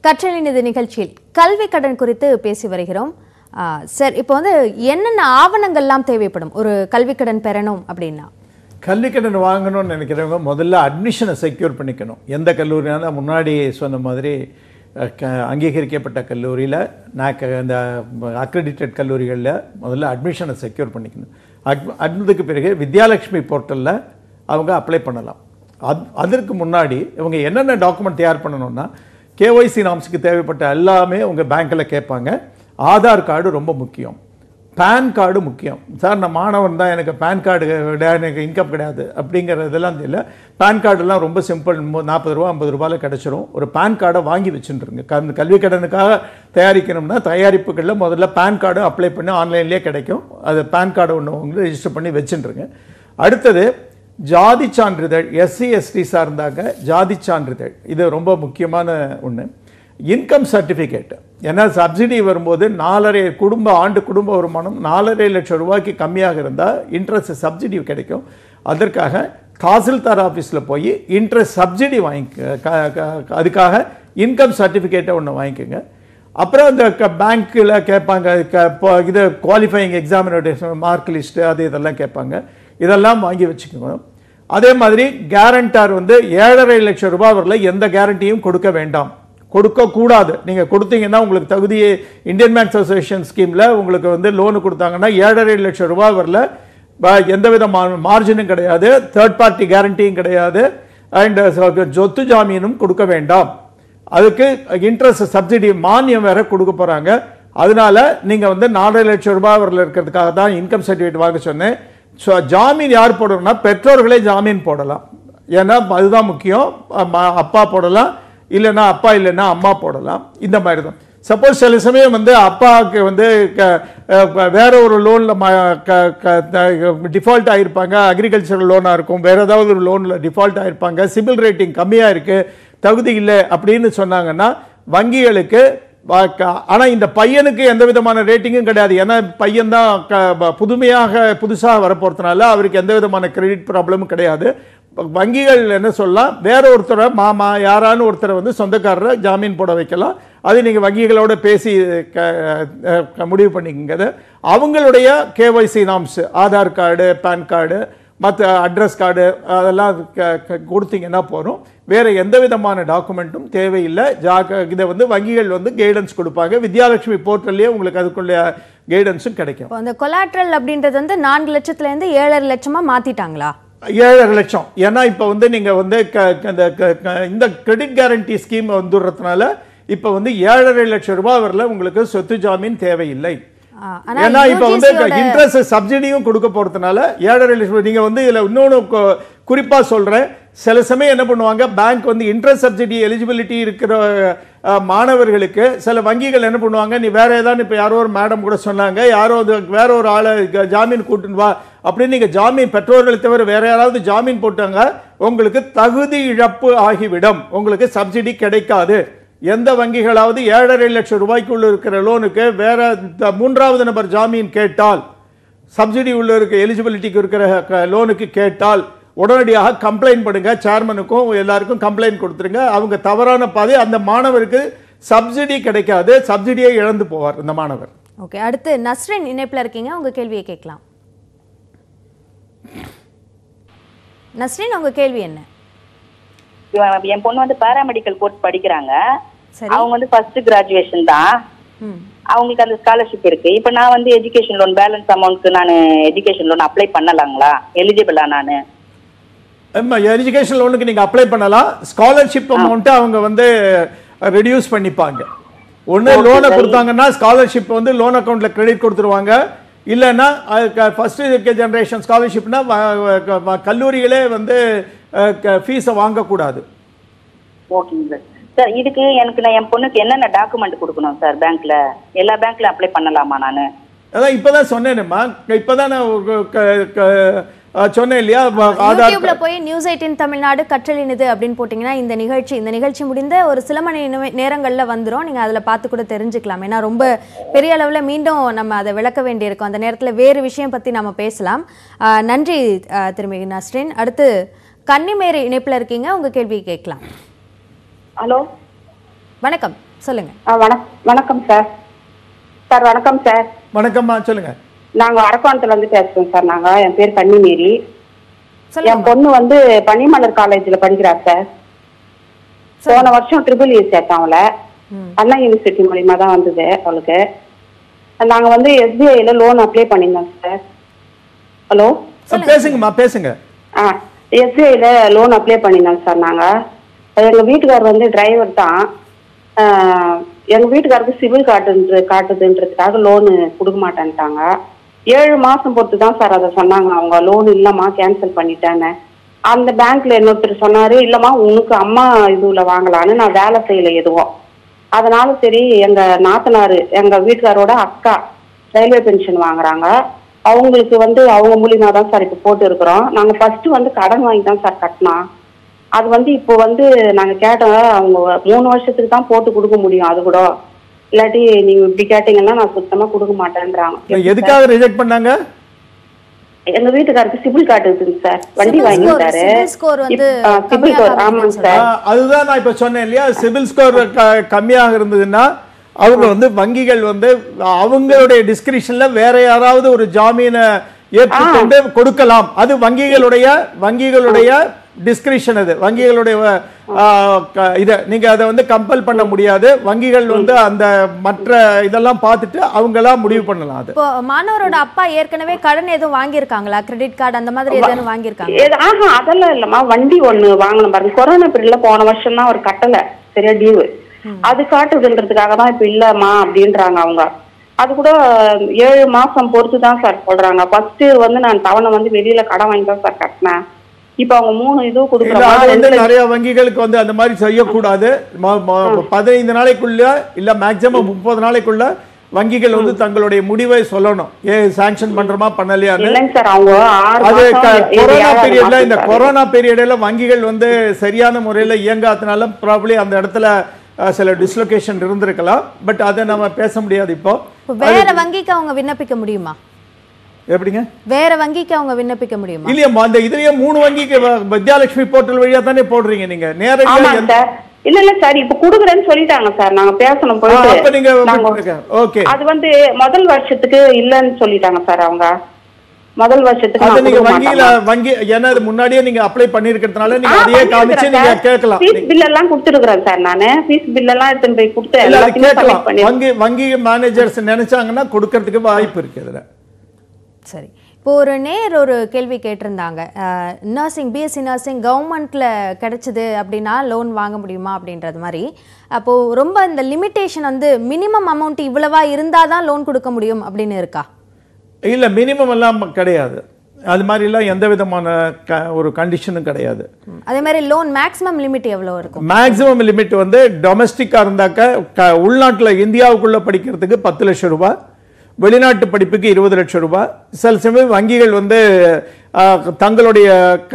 கற்றலை நிதி நிகழ்ச்சியில் கல்வி கடன் குறித்து பேசி வருகிறோம் ஆ, சார் இப்போ வந்து என்னென்ன ஆவணங்கள்லாம் தேவைப்படும் ஒரு கல்வி கடன் பெறணும் அப்படின்னா கல்வி கடன் வாங்கணும்னு நினைக்கிறவங்க முதல்ல அட்மிஷனை செக்யூர் பண்ணிக்கணும் எந்த கல்லூரினாலும் முன்னாடி சொன்ன மாதிரி அஹ், க அங்கீகரிக்கப்பட்ட கல்லூரியில் நான் க- இந்த அக்ரெடிட்டட் கல்லூரிகளில் முதல்ல அட்மிஷனை செக்யூர் பண்ணிக்கணும் அட் அதுக்கு பிறகு வித்யாலட்சுமி போர்ட்டலில் அவங்க அப்ளை பண்ணலாம் அது அதற்கு முன்னாடி இவங்க என்னென்ன டாக்குமெண்ட் தயார் பண்ணணும்னா கேஒய்சி நாம்ஸுக்கு தேவைப்பட்ட எல்லாமே உங்கள் பேங்க்கில் கேட்பாங்க ஆதார் கார்டு ரொம்ப முக்கியம் பேன் கார்டு முக்கியம் சார் நான் மாணவன் தான் எனக்கு பேன் கார்டு கிடையாது எனக்கு இன்கம் கிடையாது அப்படிங்கிறதெல்லாம் தெரியல பேன் கார்டுலாம் ரொம்ப சிம்பிள் நாற்பது ரூபா ஐம்பது ரூபாயில் கிடச்சிரும் ஒரு பேன் கார்டை வாங்கி வச்சுட்டுருங்க கல் கல்வி கடனுக்காக தயாரிக்கணும்னா தயாரிப்புகளில் முதல்ல பேன் கார்டு அப்ளை பண்ணி ஆன்லைன்லேயே கிடைக்கும் அது பேன் கார்டு ஒன்று உங்களுக்கு ரெஜிஸ்டர் பண்ணி வச்சுட்டுருங்க அடுத்தது ஜாதி சான்றிதழ் எஸ்சி எஸ்டி சார்ந்தாங்க ஜாதி சான்றிதழ் இது ரொம்ப முக்கியமான ஒன்று இன்கம் சர்டிஃபிகேட் ஏன்னா சப்சிடி வரும்போது நாலரை குடும்ப ஆண்டு குடும்ப வருமானம் நாலரை லட்சம் ரூபாய்க்கு கம்மியாக இருந்தால் இன்ட்ரெஸ்ட் சப்சிடி கிடைக்கும் அதற்காக தாசில்தார் ஆஃபீஸில் போய் இன்ட்ரெஸ்ட் சப்சிடி வாங்கிக்க க- க- அதுக்காக இன்கம் சர்டிஃபிகேட்டை ஒன்று வாங்கிக்கோங்க அப்புறம் இந்த பேங்க்கில் கேட்பாங்க க- இப்போ இது குவாலிஃபைங் எக்ஸாமினேஷன் மார்க் லிஸ்ட்டு அது இதெல்லாம் கேட்பாங்க இதெல்லாம் வாங்கி வச்சுக்கோங்க அதே மாதிரி கேரண்டார் வந்து ஏழரை லட்சம் ரூபாய் வரல எந்த கேரண்டியும் கொடுக்க வேண்டாம் கொடுக்க கூடாது நீங்கள் கொடுத்தீங்கன்னா உங்களுக்கு தகுதியை இந்தியன் பேங்க்ஸ் அசோசியேஷன் ஸ்கீமில் உங்களுக்கு வந்து லோனு கொடுத்தாங்கன்னா ஏழரை லட்சம் ரூபாய் வரல ப- எந்தவித மார்ஜினும் கிடையாது தேர்ட் பார்ட்டி கேரண்டியும் கிடையாது அண்ட் சொத்து ஜாமீனும் கொடுக்க வேண்டாம் அதுக்கு இன்ட்ரெஸ்ட் சப்சிடி மானியம் வேற கொடுக்க போறாங்க அதனால நீங்க வந்து நாலரை லட்சம் ரூபாய் வரல இருக்கிறதுக்காக தான் இன்கம் சர்டிஃபிகேட் வாங்க சொன்னேன் ஸோ ஜாமீன் யார் போடணும்னா பெற்றோர்களே ஜாமீன் போடலாம் ஏன்னா அதுதான் முக்கியம் அம்மா- அப்பா போடலாம் இல்லைன்னா அப்பா இல்லைன்னா அம்மா போடலாம் இந்த மாதிரி தான் சப்போஸ் சில சமயம் வந்து அப்பாவுக்கு வந்து க- அஹ் வேற ஒரு லோனில் டிஃபால்ட் ஆகிருப்பாங்க அக்ரிகல்ச்சரல் லோனாக இருக்கும் வேற ஏதாவது ஒரு லோனில் டிஃபால்ட் ஆகிருப்பாங்க சிபில் ரேட்டிங் கம்மியாக இருக்குது தகுதி இல்லை அப்படின்னு சொன்னாங்கன்னா வங்கிகளுக்கு ஆனால் இந்த பையனுக்கு எந்த விதமான ரேட்டிங்கும் கிடையாது ஏன்னா பையன் தான் புதுமையாக புதுசாக வரப்போகிறதுனால அவருக்கு எந்த விதமான கிரெடிட் ப்ராப்ளமும் கிடையாது வங்கிகள் என்ன சொல்லலாம் வேற ஒருத்தரை மாமா யாரான்னு ஒருத்தரை வந்து சொந்தக்காரரை ஜாமீன் போட வைக்கலாம் அது நீங்கள் வங்கிகளோட பேசி க- அஹ் முடிவு பண்ணிக்கங்க அது. அவங்களுடைய KYC norms Aadhaar card PAN card மற்ற அட்ரஸ் கார்டு அதெல்லாம் க- க- கொடுத்தீங்கன்னா போதும் வேற எந்த விதமான டாக்குமெண்ட்டும் தேவையில்லை ஜாக இதை வந்து வங்கிகள் வந்து கைடன்ஸ் கொடுப்பாங்க வித்யாலட்சுமி போர்ட்டல்லே உங்களுக்கு அதுக்குள்ள கைடன்ஸும் கிடைக்கும் இப்போ அந்த கொலாட்ரல் அப்படின்றது வந்து நான்கு லட்சத்துல இருந்து ஏழரை லட்சமா மாத்திட்டாங்களா ஏழரை லட்சம் ஏன்னா இப்போ வந்து நீங்கள் வந்து க- க- இந்த க- க- இந்த கிரெடிட் கேரண்டி ஸ்கீம் வந்துடுறதுனால இப்போ வந்து ஏழரை லட்சம் ரூபாய் வரல உங்களுக்கு சொத்து ஜாமீன் தேவையில்லை ஆ, ஆனா ஏன்னா இப்போ வந்து UGC யோட- இன்ட்ரெஸ்ட் சப்சிடியும் கொடுக்க போறதுனால ஏழரை லட்சம் நீங்க வந்து இதுல இன்னொன்று கொ- குறிப்பா சொல்றேன் சில சமயம் என்ன பண்ணுவாங்க பேங்க் வந்து இன்ட்ரெஸ்ட் சப்சிடி எலிஜிபிலிட்டி இருக்கிற அஹ், மாணவர்களுக்கு சில வங்கிகள் என்ன பண்ணுவாங்க நீ வேற ஏதாவது இப்போ யாரோ ஒரு மேடம் கூட சொன்னாங்க யாரோ அது வேற ஒரு ஆளை க- ஜாமீன் கூட்டுன்னு வா அப்படின்னு நீங்க ஜாமீன் பெற்றோர்களை தவிர வேற யாராவது ஜாமீன் போட்டாங்க உங்களுக்கு தகுதி இழப்பு ஆகிவிடும் உங்களுக்கு சப்சிடி கிடைக்காது எந்த வங்கிகளாவது ஏழரை லட்சம் ரூபாய்க்குள்ள இருக்கிற லோனுக்கு வேற த- மூன்றாவது நபர் ஜாமீன் கேட்டால் சப்சிடி உள்ள இருக்க எலிஜிபிலிட்டிக்கு இருக்கிற க- லோனுக்கு கேட்டால் உடனடியாக கம்ப்ளைண்ட் பண்ணுங்க சேர்மனுக்கும் எல்லாருக்கும் கம்ப்ளைண்ட் கொடுத்துருங்க அவங்க தவறான பாதை அந்த மாணவருக்கு சப்சிடி கிடைக்காது சப்சிடியை இழந்து போவார் இந்த மாணவர் ஓகே அடுத்து நஸ்ரின் இணைப்புல இருக்கீங்க உங்க கேள்வியை கேட்கலாம் நஸ்ரின் உங்க கேள்வி என்ன இவன் என் பொண்ணு வந்து பாராமெடிக்கல் கோர்ஸ் படிக்கிறாங்க சரி அவங்க வந்து ஃபர்ஸ்ட் கிராஜுவேஷன் தான் ம் அவங்களுக்கு அந்த ஸ்காலர்ஷிப் இருக்கு இப்போ நான் வந்து எஜுகேஷன் லோன் பேலன்ஸ் அமௌண்ட்க்கு நான் எஜுகேஷன் லோன் அப்ளை பண்ணலாங்களா எலிஜிபிளா நான் எஜுகேஷன் லோனுக்கு நீங்க அப்ளை பண்ணலாம் ஸ்காலர்ஷிப் அமௌண்ட்டை அவங்க வந்து ரெடியூஸ் பண்ணிப்பாங்க ஒன்று லோனை கொடுத்தாங்கன்னா ஸ்காலர்ஷிப் வந்து லோன் அக்கௌண்ட்ல கிரெடிட் கொடுத்துருவாங்க இல்லைன்னா ஃபர்ஸ்ட் ஜெனரேஷன் ஸ்காலர்ஷிப்னா கல்லூரிகளே வந்து ஃபீஸை வாங்கக்கூடாது ஓகேங்க சார் சார் இதுக்கு எனக்கு நான் என் பொண்ணுக்கு என்னென்ன டாக்குமெண்ட் கொடுக்கணும் சார் பேங்க்ல எல்லா பேங்க்ல அப்ளை பண்ணலாமா நான் அதான் இப்போதான் சொன்னேனேம்மா இப்போதான் நான் ஒரு க- க- அஹ் சொன்னேன் இல்லையா வ- ஆதார் யூடியூப்ல போய் நியூஸ் எயிட்டின் தமிழ்நாடு கற்றலினுது அப்படின்னு போட்டிங்கன்னா இந்த நிகழ்ச்சி இந்த நிகழ்ச்சி முடிந்த ஒரு சில மணி நிமி- நேரங்கள்ல வந்துரும் நீங்க அதுல பார்த்து கூட தெரிஞ்சுக்கலாம் ஏன்னா ரொம்ப பெரிய அளவுல மீண்டும் நம்ம அதை விளக்க வேண்டியிருக்கும் அந்த நேரத்துல வேறு விஷயம் பத்தி நம்ம பேசலாம் ஆஹ் நன்றி ஆஹ் திருமிகு நஸ்ரின் அடுத்து கன்னிமேரி இணைப்புல இருக்கீங்க உங்க கேள்வியை கேட்கலாம் ஹலோ வணக்கம் சொல்லுங்க ஆ, வணக் வணக்கம் சார் சார் வணக்கம் சார் வணக்கம்மா சொல்லுங்க நாங்க அரக்கோணத்துல இருந்து பேசுறோம் சார் நாங்க என் பேர் கன்னிமேரி என் சொல்லுங்க பொண்ணு வந்து பனிமலர் காலேஜ்ல படிக்கிறா சார் போன வருஷம் ட்ரிபிள் இ சேர்த்தோம் அவளை ம். அண்ணா யூனிவர்சிட்டி மூலியமா தான் வந்தது அவளுக்கு நாங்க வந்து எஸ்பிஐல லோன் அப்ளை பண்ணியிருந்தோம் சார் ஹலோ பேசுங்கம்மா பேசுங்க ஆ எஸ்பிஐல லோன் அப்ளை பண்ணியிருந்தோம் சார் நாங்க எங்க வீட்டுக்கார் வந்து டிரைவர் தான் ஆ, எங்க வீட்டுக்காருக்கு சிவில் காட்டுன்ற காட்டுதுன்றதுக்காக லோனு கொடுக்க மாட்டேன்ட்டாங்க ஏழு மாசம் பொறுத்து தான் சார் அதை சொன்னாங்க அவங்க லோன் இல்லம்மா கேன்சல் பண்ணிட்டேன்னு அந்த பேங்க்ல இன்னொருத்தர் சொன்னாரு இல்லம்மா உனக்கு அம்மா இதுல வாங்கலான்னு நான் வேலை செய்யல எதுவும் அதனால சரி எங்க நாத்தனாரு எங்க வீட்டுக்காரோட அக்கா ரயில்வே பென்ஷன் வாங்குறாங்க அவங்களுக்கு வந்து அவங்க மூலியமா தான் சார் இப்போ போட்டு இருக்கிறோம் நாங்க ஃபர்ஸ்ட் வந்து கடன் வாங்கி தான் சார் கட்டினோம் அது வந்து இப்போ வந்து நாங்க கேட்டோம் அவங்க மூணு வருஷத்துக்கு தான் போட்டு கொடுக்க முடியும் அது கூட இல்லாட்டி நீங்க இப்படி கேட்டீங்கன்னா நான் சுத்தமா கொடுக்க மாட்டேன்றாங்க எதுக்காக ரிஜெக்ட் பண்ணாங்க எங்க வீட்டுக்காருக்கு சிபில் காட்டுதுங்க சார் வண்டி Cibil score, வாங்கிட்டாரு cibil score வந்து சிபில் கம்மியா ஸ்கோர் காமிக்குதுன்னு ஆமாங்க சொல்றாங்க. சார் ஆ, அதுதான் நான் இப்ப சொன்னேன் இல்லையா சிபில் ஸ்கோர் கம்மியாக இருந்ததுன்னா அவங்க வந்து வங்கிகள் வந்து அவங்களுடைய டிஸ்கிரிப்ஷன்ல வேற யாராவது ஒரு ஜாமீனை ஏற்றுக்கொண்டு கொடுக்கலாம் அது வங்கிகளுடைய வங்கிகளுடைய டிஸ்கிரிப்ஷன் அது வங்கிகளுடைய ஆ, க- இத நீங்க அதை வந்து கம்பல் பண்ண முடியாது வங்கிகள் வந்து அந்த மற்ற இதெல்லாம் பார்த்துட்டு அவங்களா முடிவு பண்ணலாம் அது இப்போ மாணவரோட அப்பா ஏற்கனவே கடன் எதுவும் வாங்கியிருக்காங்களா கிரெடிட் கார்டு அந்த மாதிரி எதுவும் வாங்கியிருக்காங்க ஏது- ஆஹா அதெல்லாம் இல்லம்மா வண்டி ஒண்ணு வாங்கணும் பாருங்க கொரோனா பீரியட்ல போன வருஷம் தான் அவர் கட்டல சரியா டியூ அது காட்டுதுன்றதுக்காக தான் இப்ப இல்லம்மா அப்படின்றாங்க அவங்க அது கூட ஏழு மாசம் பொறுத்து தான் சார் சொல்றாங்க ஃபர்ஸ்ட் வந்து நான் தவணை வந்து வெளியில கடன் வாங்கி தான் சார் கட்டினேன் இப்ப அவங்க மூணு இதுவும் இல்ல, அது கொடுக்குறாங்க வந்து நிறைய வங்கிகளுக்கு வந்து அந்த மாதிரி செய்யக்கூடாது ம- ம- பதினைந்து நாளைக்குள்ள இல்ல மேக்சிமம் முப்பது நாளைக்குள்ள வங்கிகள் வந்து தங்களுடைய முடிவை சொல்லணும் ஏ சாங்ஷன் பண்றோமா பண்ணலையான்னு இல்லைங்க சார் அவங்க ஆறு அது மாசம் க- இது கொரோனா ஏழாவது பீரியட்ல மாசம் இந்த சார். கொரோனா பீரியட்ல வங்கிகள் வந்து சரியான முறையில இயங்காதனால ப்ராப்ளி அந்த இடத்துல அஹ், சில டிஸ்லொகேஷன் இருந்திருக்கலாம் பட் அதை நம்ம பேச முடியாது இப்போ இப்போ வேற வங்கிக்கு அவங்க விண்ணப்பிக்க முடியுமா எப்படிங்க வேற வங்கிக்கு அவங்க விண்ணப்பிக்க முடியுமா இல்லையம்மா அந்த இதுலயே மூணு வங்கிக்கு வ- வித்யாலட்சுமி போர்ட்டல் வழியா தானே போடுறீங்க நீங்க நேரடியா ஆமா எந்த- சார் இல்ல இல்ல சார் இப்ப குடுக்குறேன்னு சொல்லிட்டாங்க சார் நாங்க பேசணும் ஆ, அப்ப போயிட்டு நீங்க நாங்க ஓகே அது வந்து முதல் வருஷத்துக்கு இல்லன்னு சொல்லிட்டாங்க சார் அவங்க முதல் வருஷத்துக்கு அது நான் நீங்க கொடுக்க வங்கியில மாட்டேன். வங்கி ஏன்னா அது முன்னாடியே நீங்க அப்ளை பண்ணிருக்கிறதுனால ஆ, நீங்க அதையே காமிச்சு பண்ணிருக்கிறேன் நீங்க சார். கேட்கலாம் ஃபீஸ் பில் எல்லாம் கொடுத்துருக்கிறேன் சார் நானு ஃபீஸ் பில் எல்லாம் எடுத்துன்னு போய் கொடுத்து இல்ல அது எல்லாத்தையுமே கேட்கலாம் submit பண்ணி வங்கி வங்கி மேனேஜர்ஸ் நினைச்சாங்கன்னா கொடுக்கறதுக்கு வாய்ப்பு இருக்கு அதுல சரி இப்போ ஒரு நேர் ஒரு கேள்வி கேட்டிருந்தாங்க நர்சிங் பிஎஸ்சி நர்சிங் கவர்மெண்ட்ல கிடைச்சது அப்படின்னா லோன் வாங்க முடியுமா அப்படின்றது மாதிரி அப்போ ரொம்ப இந்த லிமிட்டேஷன் வந்து மினிமம் அமௌண்ட் இவ்வளவா இருந்தாதான் லோன் கொடுக்க முடியும் அப்படின்னு இருக்கா இல்ல மினிமம் எல்லாம் கிடையாது அது மாதிரி எல்லாம் எந்த விதமான க- ஒரு கண்டிஷனும் கிடையாது ம். அதே மாதிரி லோன் மேக்ஸிமம் லிமிட் எவ்வளவு இருக்கும் மேக்ஸிமம் லிமிட் வந்து டொமஸ்டிக்காக இருந்தாக்க க உள்நாட்டில் இந்தியாவுக்குள்ள படிக்கிறதுக்கு பத்து லட்சம் ரூபாய் வெளிநாட்டு படிப்புக்கு இருபது லட்சம் ரூபாய் சில சமயம் வங்கிகள் வந்து அஹ், தங்களுடைய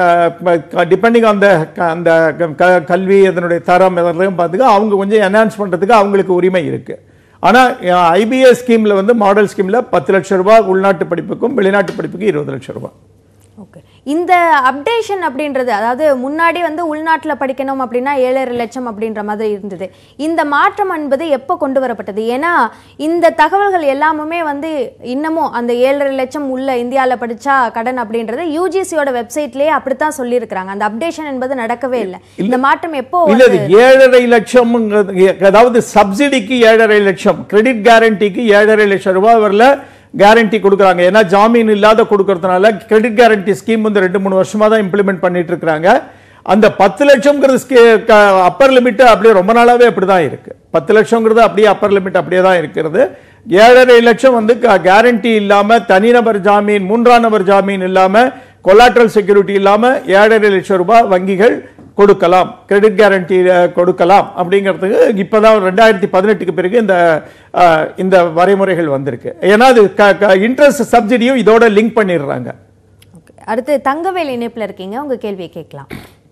டிபெண்டிங் ஆன் த அந்த க- கல்வி அதனுடைய தரம் இதெல்லாம் பார்த்துக்க அவங்க கொஞ்சம் என்ஹான்ஸ் பண்ணுறதுக்கு அவங்களுக்கு உரிமை இருக்குது ஆனால் ஐபிஎஸ் ஸ்கீமில் வந்து மாடல் ஸ்கீமில் பத்து லட்சம் ரூபாய் உள்நாட்டு படிப்புக்கும் வெளிநாட்டு படிப்புக்கும் இருபது லட்சம் ரூபாய் ஓகே இந்த அப்டேஷன் அப்படின்றது அதாவது முன்னாடி வந்து உள்நாட்டில் படிக்கணும் அப்படின்னா ஏழரை லட்சம் அப்படின்ற மாதிரி இருந்தது இந்த மாற்றம் என்பது எப்போ கொண்டு வரப்பட்டது ஏன்னா இந்த தகவல்கள் எல்லாமுமே வந்து இன்னமும் அந்த ஏழரை லட்சம் உள்ள இந்தியாவில் படிச்சா கடன் அப்படின்றது யூஜிசியோட வெப்சைட்லேயே அப்படித்தான் சொல்லியிருக்கிறாங்க அந்த அப்டேஷன் என்பது நடக்கவே இல்லை இந்த மாற்றம் எப்போ இல்ல இது ஏழரை லட்சம் அதாவது சப்சிடிக்கு ஏழரை லட்சம் கிரெடிட் கேரண்டிக்கு ஏழரை லட்சம் ரூபாய் வரல கேரண்டி கொடுக்குறாங்க ஏன்னா ஜாமீன் இல்லாத கொடுக்கறதுனால கிரெடிட் கேரண்டி ஸ்கீம் வந்து ரெண்டு மூணு வருஷமா தான் இம்ப்ளிமெண்ட் பண்ணிட்டு இருக்காங்க அந்த பத்து லட்சம்ங்கிறது அப்பர் லிமிட் அப்படியே ரொம்ப நாளாவே அப்படிதான் இருக்கு பத்து லட்சம்ங்கிறது அப்படியே அப்பர் லிமிட் அப்படியே தான் இருக்கிறது ஏழரை லட்சம் வந்து கேரண்டி இல்லாம தனிநபர் ஜாமீன் மூன்றாம் நபர் ஜாமீன் இல்லாம கொலாட்ரல் செக்யூரிட்டி இல்லாம ஏழரை லட்சம் ரூபாய் வங்கிகள் கொடுக்கலாம் கிரெடிட் கேரண்டி கொடுக்கலாம் அப்படிங்கிறதுக்கு இப்போதான் ரெண்டாயிரத்தி பதினெட்டுக்கு பிறகு இந்த அஹ், இந்த வரைமுறைகள் வந்திருக்கு ஏன்னா அது இன்ட்ரெஸ்ட் சப்சிடியும் இதோட லிங்க் பண்ணிடுறாங்க Okay. அடுத்து தங்கவேல் இணைப்புல இருக்கீங்க உங்க கேள்வியை கேட்கலாம்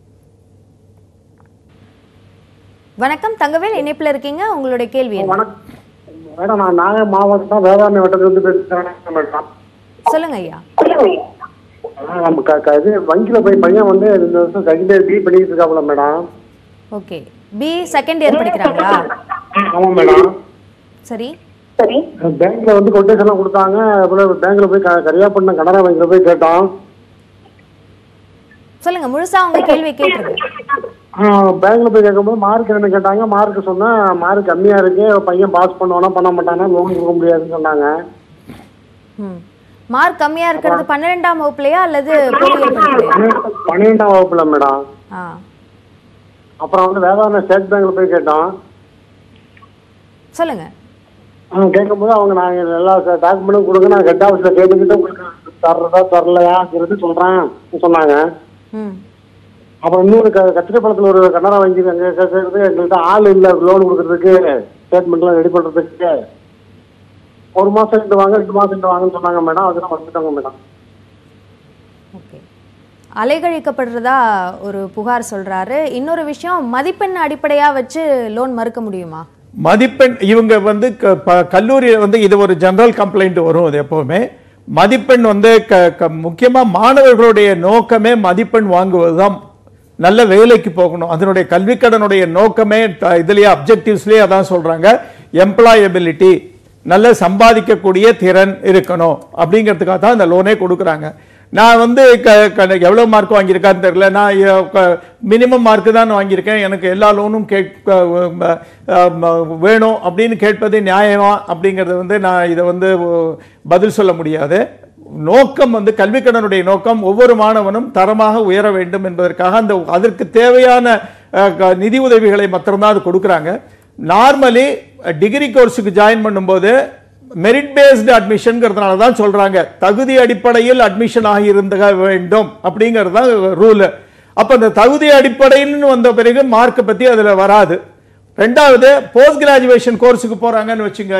வணக்கம் தங்கவேல் இணைப்புல இருக்கீங்க உங்களுடைய கேள்வி என்ன? வணக்கம் மேடம் நான் நாகை மாவட்டம் வேதாரண்ய வட்டத்திலிருந்து பேசுகிறேன் மேடம் சொல்லுங்க ஐயா அதான் நம்ம க க- இது வங்கியில் போய் பையன் வந்து ரெண்டு வருஷம் செகண்ட் இயர் பி பண்ணிக்கிட்டு இருக்காப்புல madam okay B second year படிக்கிறாங்களா ஆமா மேடம் சரி சரி பேங்க்ல வந்து கொட்டேஷன் கொடுத்தாங்க அப்புறம் பேங்க்ல போய் க- கரியாப்பட்டினம் கனரா பேங்க்ல போய் கேட்டோம் சொல்லுங்க முழுசா உங்க கேள்வி கேட்டுருங்க பேங்க்ல போய் கேட்கும்போது மார்க் என்ன கேட்டாங்க மார்க் சொன்னா மார்க் கம்மியா இருக்கு பையன் பாஸ் பண்ணுவானா பண்ண மாட்டானா லோன் கொடுக்க முடியாதுன்னு சொன்னாங்க ம் மார்க் கம்மியா இருக்கிறது பன்னிரெண்டாம் வகுப்புலையா அல்லது பொறியியல் படிப்புலையா பன்னிரெண்டாம் வகுப்புல மேடம் ஆ அப்புறம் வந்து வேதாரண ஸ்டேட் பேங்க்ல போய் கேட்டோம் சொல்லுங்க அவங்க கேட்கும்போது அவங்க நாங்கள் எல்லா டாக்குமெண்ட்டும் கொடுங்க நான் ஹெட் ஆஃபீஸில் கேட்டுக்கிட்டு உங்களுக்கு தர்றதா தரலையாங்கிறது சொல்கிறேன் சொன்னாங்க ம் அப்புறம் இன்னொரு க கத்திரிப்பழத்தில் ஒரு கன்னடா வங்கி அங்கே கேட்கறது எங்கள்கிட்ட ஆள் இல்லை லோன் கொடுக்கறதுக்கு ஸ்டேட்மெண்ட்லாம் ரெடி பண்ணுறதுக்கு ஒரு மாதம் ரெண்டு வாங்க ரெண்டு மாதம் ரெண்டு வாங்கன்னு சொன்னாங்க மேடம் அதெல்லாம் வந்துட்டாங்க மேடம் ஓகே அலைகழிக்கப்படுறதா ஒரு புகார் சொல்றாரு இன்னொரு விஷயம் மதிப்பெண் அடிப்படையா வச்சு லோன் மறுக்க முடியுமா மதிப்பெண் இவங்க வந்து க- ப- கல்லூரியில வந்து இது ஒரு ஜெனரல் கம்ப்ளைண்ட் வரும் அது எப்பவுமே மதிப்பெண் வந்து க க- முக்கியமா மாணவர்களுடைய நோக்கமே மதிப்பெண் வாங்குவதுதான் நல்ல வேலைக்கு போகணும் அதனுடைய கல்விக்கடனுடைய நோக்கமே த- இதுலயே அப்ஜெக்டிவ்ஸ்லயே அதான் சொல்றாங்க எம்ப்ளாயபிலிட்டி நல்ல சம்பாதிக்கக்கூடிய திறன் இருக்கணும் அப்படிங்கிறதுக்காக தான் இந்த லோனே கொடுக்குறாங்க நான் வந்து க க- எவ்வளவு மார்க் வாங்கியிருக்கான்னு தெரியல நான் மினிமம் மார்க் தான் வாங்கியிருக்கேன் எனக்கு எல்லா லோனும் கேட்க ம- ம- வேணும் அப்படின்னு கேட்பது நியாயமா அப்படிங்கிறது வந்து நான் இதை வந்து ஒ- பதில் சொல்ல முடியாது நோக்கம் வந்து கல்விக்கடனுடைய நோக்கம் ஒவ்வொரு மாணவனும் தரமாக உயர வேண்டும் என்பதற்காக அந்த அதற்கு தேவையான அஹ், க- நிதி உதவிகளை மாத்திரம்தான் அது கொடுக்குறாங்க நார்மலி டிகிரி கோர்ஸுக்கு ஜாயின் பண்ணும்போது மெரிட் பேஸ்டு அட்மிஷன்ங்கிறதுனால தான் சொல்றாங்க தகுதி அடிப்படையில் அட்மிஷன் ஆகியிருந்த வேண்டும் அப்படிங்கிறது தான் ரூல் அப்ப இந்த தகுதி அடிப்படையில்னு வந்த பிறகு மார்க் பத்தி அதுல வராது ரெண்டாவது போஸ்ட் கிராஜுவேஷன் கோர்ஸுக்கு போறாங்கன்னு வச்சுங்க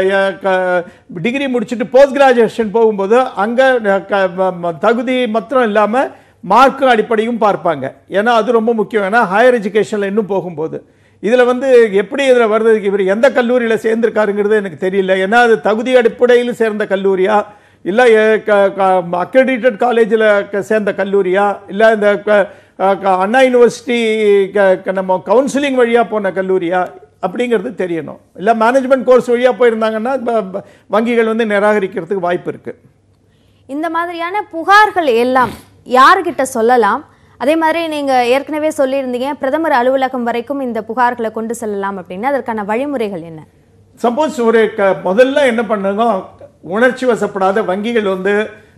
டிகிரி முடிச்சுட்டு போஸ்ட் கிராஜுவேஷன் போகும்போது அங்க அஹ், க- ம- ம- தகுதி மாத்திரம் இல்லாம மார்க் அடிப்படையும் பார்ப்பாங்க ஏன்னா அது ரொம்ப முக்கியம் ஏன்னா ஹையர் எஜுகேஷன்ல இன்னும் போகும்போது இதுல வந்து எப்படி இதுல வருது இவர் எந்த கல்லூரியில சேர்ந்திருக்காருங்கிறது எனக்கு தெரியல ஏன்னா அது தகுதி அடிப்படையில் சேர்ந்த கல்லூரியா இல்ல அக்ரெடிட்டட் காலேஜில் சேர்ந்த கல்லூரியா இல்ல இந்த க- க- அண்ணா யூனிவர்சிட்டி க- க- நம்ம கவுன்சிலிங் வழியா போன கல்லூரியா அப்படிங்கிறது தெரியணும் இல்ல மேனேஜ்மெண்ட் கோர்ஸ் வழியா போயிருந்தாங்கன்னா ப- ப- வங்கிகள் வந்து நிராகரிக்கிறதுக்கு வாய்ப்பு இருக்கு இந்த மாதிரியான புகார்கள் எல்லாம் யார்கிட்ட சொல்லலாம் அதே மாதிரி நீங்க ஏற்கனவே சொல்லியிருந்தீங்க பிரதமர் அலுவலகம் வரைக்கும் இந்த புகார்களை கொண்டு செல்லலாம் அப்படின்னு அதற்கான வழிமுறைகள் என்ன சப்போஸ் ஒரு க முதல்ல என்ன பண்ணுங்க உணர்ச்சி வசப்படாத வங்கிகள் வந்து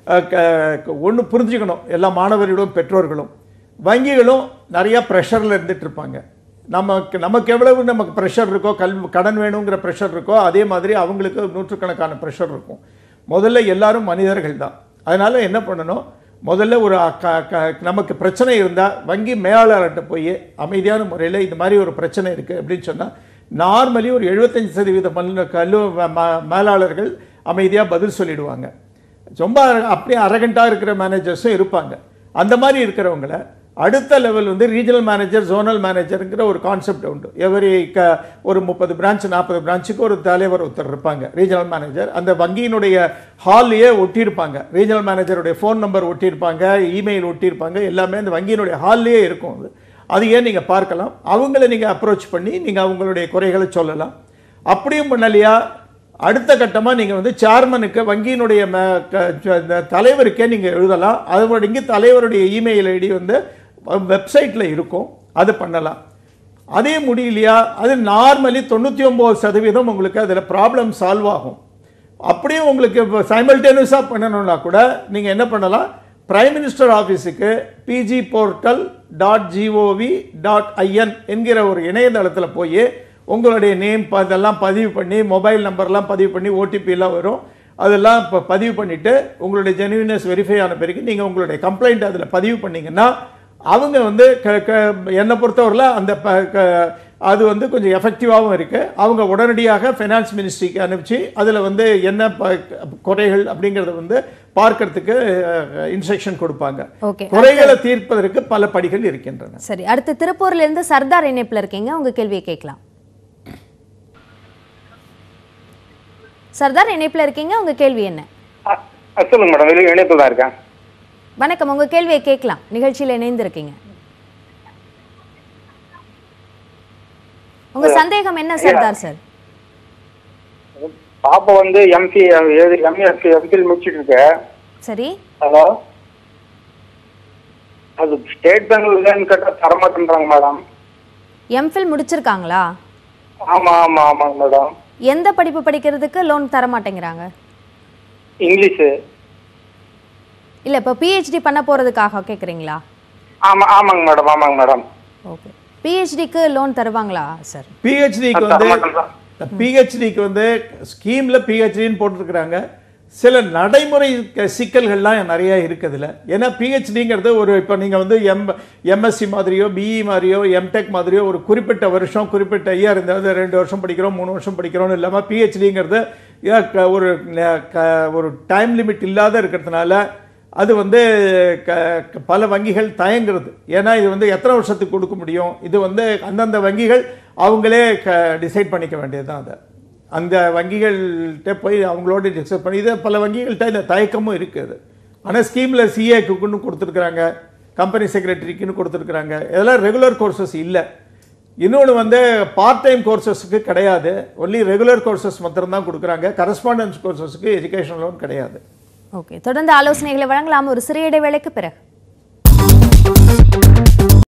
ஒன்று புரிஞ்சுக்கணும் எல்லா மாணவர்களும் பெற்றோர்களும் வங்கிகளும் நிறைய ப்ரெஷரில் இருந்துட்டு இருப்பாங்க நமக்கு நமக்கு எவ்வளவு நமக்கு ப்ரெஷர் இருக்கோ கல்வி கடன் வேணுங்கிற ப்ரெஷர் இருக்கோ அதே மாதிரி அவங்களுக்கு நூற்றுக்கணக்கான ப்ரெஷர் இருக்கும் முதல்ல எல்லாரும் மனிதர்கள் தான் அதனால என்ன பண்ணணும் முதல்ல ஒரு க- க- நமக்கு பிரச்சனை இருந்தால் வங்கி மேலாளர்கிட்ட போய் அமைதியான முறையில் இது மாதிரி ஒரு பிரச்சனை இருக்குது அப்படின்னு சொன்னால் நார்மலி ஒரு எழுபத்தஞ்சு சதவீத மல்ல கல்லு ம- மேலாளர்கள் அமைதியாக பதில் சொல்லிடுவாங்க ரொம்ப அர- அப்படியே அரகண்டாக இருக்கிற மேனேஜர்ஸும் இருப்பாங்க அந்த மாதிரி இருக்கிறவங்கள அடுத்த லெவல் வந்து ரீஜனல் மேனேஜர் ஜோனல் மேனேஜருங்கிற ஒரு கான்செப்ட் உண்டு எவரி க ஒரு முப்பது பிரான்ச் நாற்பது பிரான்ச்சுக்கு ஒரு தலைவர் ஒருத்தர் இருப்பாங்க ரீஜனல் மேனேஜர் அந்த வங்கியினுடைய ஹால்லையே ஒட்டியிருப்பாங்க ரீஜனல் மேனேஜருடைய ஃபோன் நம்பர் ஒட்டியிருப்பாங்க இமெயில் ஒட்டியிருப்பாங்க எல்லாமே அந்த வங்கியினுடைய ஹால்லையே இருக்கும் அது அது ஏன் நீங்கள் பார்க்கலாம் அவங்கள நீங்கள் அப்ரோச் பண்ணி நீங்கள் அவங்களுடைய குறைகளை சொல்லலாம் அப்படியும் பண்ணலையா அடுத்த கட்டமாக நீங்கள் வந்து சேர்மனுக்கு வங்கியினுடைய ம- க- ச- இந்த தலைவருக்கே நீங்கள் எழுதலாம் அதோட இங்கே தலைவருடைய இமெயில் ஐடி வந்து வெப்சைட்டில் இருக்கும் அது பண்ணலாம் அதே முடியலையா அது நார்மலி தொண்ணூற்றி ஒம்பது சதவீதம் உங்களுக்கு அதில் ப்ராப்ளம் சால்வ் ஆகும் அப்படியே உங்களுக்கு இப்போ சைமல்டேனியஸாக பண்ணணும்னா கூட நீங்கள் என்ன பண்ணலாம் பிரைம் மினிஸ்டர் ஆஃபீஸுக்கு PG portal dot G O V dot I N என்கிற ஒரு இணையதளத்தில் போய் உங்களுடைய நேம் இதெல்லாம் பதிவு பண்ணி மொபைல் நம்பர்லாம் பதிவு பண்ணி ஓடிபி எல்லாம் வரும் அதெல்லாம் இப்போ பதிவு பண்ணிவிட்டு உங்களுடைய ஜெனுவினஸ் வெரிஃபை ஆன பிறகு நீங்கள் உங்களுடைய கம்ப்ளைண்ட் அதில் பதிவு பண்ணீங்கன்னா அவங்க வந்து க க என்னை பொறுத்தவரையில் அந்த ப க அது வந்து கொஞ்சம் எஃபெக்டிவாகவும் இருக்குது அவங்க உடனடியாக ஃபைனான்ஸ் மினிஸ்ட்ரிக்கு அனுப்பிச்சு அதில் வந்து என்ன ப குறைகள் அப்படிங்கிறத வந்து பார்க்கறதுக்கு இன்ஸ்ட்ரக்ஷன் கொடுப்பாங்க ஓகே குறைகளை தீர்ப்பதற்கு பல படிகள் இருக்கின்றன சரி அடுத்து திருப்பூர்ல இருந்து சர்தார் இணைப்புல இருக்கீங்க உங்க கேள்வியை கேட்கலாம் சர்தார் இணைப்புல இருக்கீங்க உங்க கேள்வி என்ன அ- அ, சொல்லுங்க மேடம் வெளியே இணைப்பு தான் இருக்கேன் வணக்கம் உங்க கேள்வியை கேட்கலாம் நிகழ்ச்சியில இணைந்திருக்கீங்க உங்க சந்தேகம் என்ன சர்தார் சார் பாப்பா வந்து எம்சி எம்எஸ்சி எம்ஃபில் முடிச்சிட்டு இருக்கு சரி ஹலோ அது ஸ்டேட் பேங்க்ல இல்லைன்னு கேட்டால் தரமாட்டேன்றாங்க மேடம் எம்ஃபில் முடிச்சிருக்காங்களா ஆமா ஆமா ஆமாங்க மேடம் எந்த படிப்பு படிக்கிறதுக்கு லோன் தர மாட்டேங்கிறாங்க இங்கிலீஷு இல்ல இப்போ பிஹெச்டி பண்ண போறதுக்காக கேக்குறீங்களா ஆமா ஆமாங்க மேடம் ஆமாங்க மேடம் ஓகே பிஹெச்டிக்கு லோன் தருவாங்களா சார் பிஹெச்டிக்கு அது வந்து தரமாட்டேன் பிஹெச்டிக்கு வந்து ஸ்கீமில் பிஹெச்டின்னு போட்டிருக்கிறாங்க சில நடைமுறை க- சிக்கல்கள்லாம் நிறைய இருக்குதுல ஏன்னா பிஹெச்டிங்கிறது ஒரு இப்போ நீங்கள் வந்து எம் எம்எஸ்சி மாதிரியோ பிஇ மாதிரியோ எம்டெக் மாதிரியோ ஒரு குறிப்பிட்ட வருஷம் குறிப்பிட்ட இயர் இந்த ரெண்டு வருஷம் படிக்கிறோம் மூணு வருஷம் படிக்கிறோம்னு இல்லாமல் பிஹெச்டிங்கிறது ஒரு ந- க- ஒரு டைம் லிமிட் இல்லாத இருக்கிறதுனால அது வந்து க க- பல வங்கிகள் தயங்குறது ஏன்னா இது வந்து எத்தனை வருஷத்துக்கு கொடுக்க முடியும் இது வந்து அந்தந்த வங்கிகள் அவங்களே க டிசைட் பண்ணிக்க வேண்டியது தான் அதை அந்த வங்கிகள்கிட்ட போய் அவங்களோட டிஸ்கஸ் பண்ணி இது பல வங்கிகள்கிட்ட இந்த தயக்கமும் இருக்குது ஆனால் ஸ்கீமில் சிஏக்குன்னு கொடுத்துருக்குறாங்க கம்பெனி செக்ரட்டரிக்குன்னு கொடுத்துருக்குறாங்க இதெல்லாம் ரெகுலர் கோர்சஸ் இல்லை இன்னொன்று வந்து பார்ட் டைம் கோர்சஸ்க்கு கிடையாது ஒன்லி ரெகுலர் கோர்சஸ் மாத்திரம்தான் கொடுக்குறாங்க கரஸ்பாண்டன்ஸ் கோர்சஸ்க்கு எஜுகேஷன் லோன் கிடையாது ஓகே தொடர்ந்து ஆலோசனைகளை வழங்கலாம் ஒரு சிறிய இடைவேளைக்கு பிறகு